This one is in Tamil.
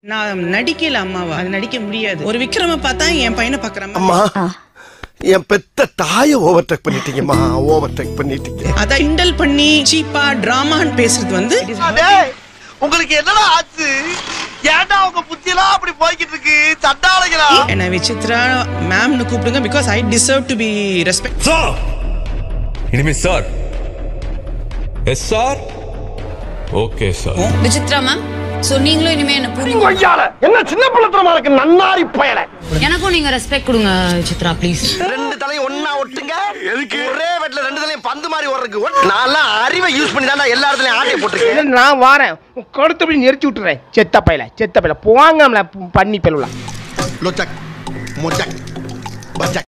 நான் நடிக்கல அம்மாவா அது நடிக்க முடியாது ஒரு விக்ரம பார்த்தா என் பையனை பாக்குற அம்மா என் பெத்த தாய ஓவர்டேக் பண்ணிட்டீங்கம்மா ஓவர்டேக் பண்ணிட்டீங்க அத கிண்டல் பண்ணி சீப்பா டிராமான்னு பேசுறது வந்து உங்களுக்கு என்னடா ஆச்சு ஏன்டா உங்க புத்தியெல்லாம் அப்படி போய்கிட்டு இருக்கு சண்டாளைகளா என்ன விசித்ரா மேம்னு கூப்பிடுங்க because I deserve to be respect sir இனிமே sir yes sir okay sir Vichitra ma'am so நீங்களும் இனிமே என்ன புரியுங்க என்ன சின்ன பிள்ளைத்தனமா இருக்கு நன்னாரி பயல எனக்கும் நீங்க ரெஸ்பெக்ட் கொடுங்க விசித்ரா ப்ளீஸ் ரெண்டு தலையும் ஒண்ணா ஒட்டுங்க எதுக்கு ஒரே வெட்ல ரெண்டு தலையும் பந்து மாதிரி ஓடுறதுக்கு நான்லாம் அறிவை யூஸ் பண்ணி தான் எல்லா இடத்துலயும் ஆட்டையை போட்டிருக்கேன் நான் வாரேன் கொடுத்தபடி நெரிச்சு விட்டுறேன் செத்த பையல செத்த பையல போவாங்கம்ல பண்ணி பெருலாம் லொச்சக் மொச்சக் பச்சக்